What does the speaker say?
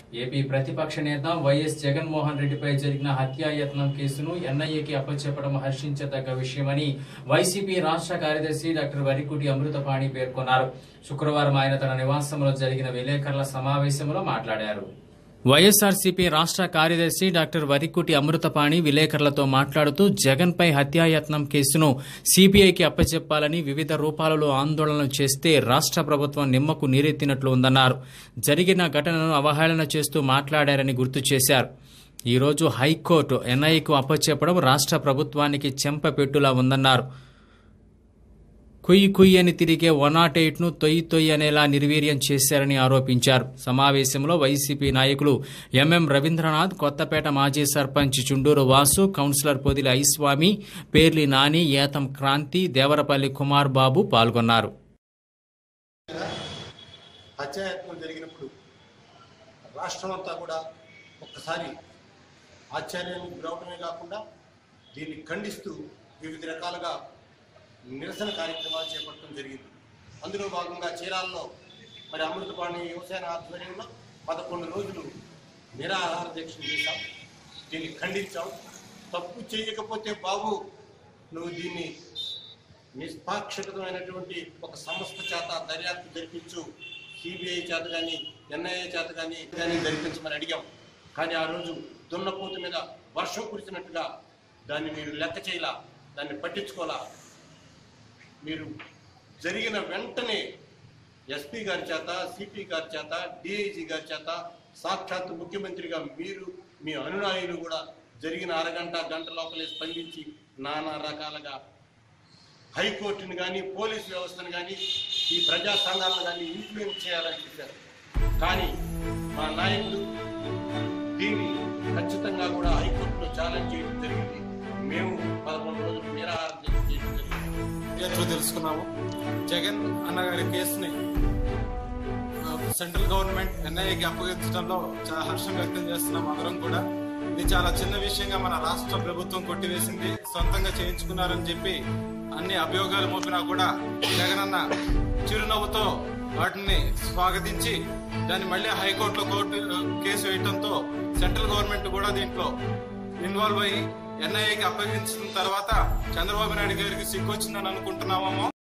AP ప్రతిపక్ష నేత YS Jaganmohan రెడ్డిపై జరిగిన హత్యాయత్నం కేసును ఎన్ఐఏకి అప్పచెప్పడం హర్షించదగ్గ విషయమని వైసీపీ రాష్ట్ర కార్యదర్శి డాక్టర్ వరికుటి అమృతపాణి పేర్కొన్నారు శుక్రవారం ఆయన తన నివాసంలో జరిగిన విలేకరుల సమావేశంలో మాట్లాడారు వైఎస్ఆర్సీపీ రాష్ట్ర కార్యదర్శి డాక్టర్ వరికుటి అమృతపాణి విలేకరులతో మాట్లాడుతూ జగన్పై హత్యాయత్నం కేసును సీబీఐకి అప్పచెప్పాలని వివిధ రూపాలలో ఆందోళనలు చేస్తే రాష్ట్ర ప్రభుత్వం నిమ్మకు నీరెత్తినట్లు ఉందన్నారు జరిగిన ఘటనను అవహేళన చేస్తూ మాట్లాడారని గుర్తు చేశారు ఈ రోజు హైకోర్టు ఎన్ఐకు అప్పచెప్పడం రాష్ట్ర ప్రభుత్వానికి చెంపపెట్టులా ఉందన్నారు కుయ్యి కుయ్యి అని తిరిగే వన్ నాట్ ఎయిట్ను తొయ్యి తొయ్యి అనేలా నిర్వీర్యం చేశారని ఆరోపించారు సమావేశంలో వైసీపీ నాయకులు ఎంఎం రవీంద్రనాథ్ కొత్తపేట మాజీ సర్పంచ్ చుండూరు వాసు కౌన్సిలర్ పొదిలి ఐస్వామి పేర్లి నాని ఏతం క్రాంతి దేవరపల్లి కుమార్ బాబు పాల్గొన్నారు హత్యాయత్నం జరిగినప్పుడు రాష్ట్రం అంతా కూడా ఒక్కసారి ఆశ్చర్యానికి గురవడమే కాకుండా దీన్ని ఖండిస్తూ వివిధ రకాలుగా నిరసన కార్యక్రమాలు చేపట్టడం జరిగింది అందులో భాగంగా చీరాల్లో మరి అమృతపాణి యువసేన ఆధ్వర్యంలో పదకొండు రోజులు నిరాహార దీక్ష చేశాం దీన్ని ఖండించాం తప్పు చేయకపోతే బాబు నువ్వు దీన్ని నిష్పాక్షికమైనటువంటి ఒక సంస్థ చేత దర్యాప్తు జరిపించు సిబిఐ చేత కానీ ఎన్ఐఏ చేత కానీ కానీ జరిపించమని అడిగాం కానీ ఆ రోజు దున్నపోతు మీద వర్షం కురిసినట్టుగా దాన్ని మీరు లెక్క చేయలా దాన్ని పట్టించుకోలా మీరు జరిగిన వెంటనే ఎస్పీ గారి చేత సిపి గారి చేత డిఐజీ గారి చేత సాక్షాత్ ముఖ్యమంత్రిగా మీరు మీ అనునాయులు కూడా జరిగిన అరగంట గంట లోపలే స్పందించి నానా రకాలుగా హైకోర్టుని కానీ పోలీస్ వ్యవస్థను కానీ ఈ ప్రజా సంఘాలను కానీ ఇన్ఫ్లుయెన్స్ చేయాలని చెప్పారు కానీ మా నాయకుడు దీన్ని ఖచ్చితంగా కూడా హైకోర్టులో ఛాలెంజ్ చేయడం జరిగింది మేము పదకొండు రోజులు నిరాహారం దీక్ష చేయడం జరిగింది విద్యార్థులు తెలుసుకున్నాము జగన్ అన్నగారి కేసుని ఆ, సెంట్రల్ గవర్నమెంట్ ఎన్ఐఏకి అప్పగించడంలో చాలా హర్షం వ్యక్తం చేస్తున్నాం అందరం కూడా ఇది చాలా చిన్న విషయంగా మన రాష్ట్ర ప్రభుత్వం కొట్టివేసింది సొంతంగా చేయించుకున్నారని చెప్పి అన్ని అభియోగాలు మోపినా కూడా జగన్ అన్న చిరునవ్వుతో వాటిని స్వాగతించి దాన్ని మళ్ళీ హైకోర్టులో కోర్టు కేసు వేయడంతో సెంట్రల్ గవర్నమెంట్ కూడా దీంట్లో ఇన్వాల్వ్ అయ్యి ఎన్ఐఏకి అప్పగించిన తర్వాత చంద్రబాబు నాయుడు గారికి సిగ్గు వచ్చిందని అనుకుంటున్నామేమో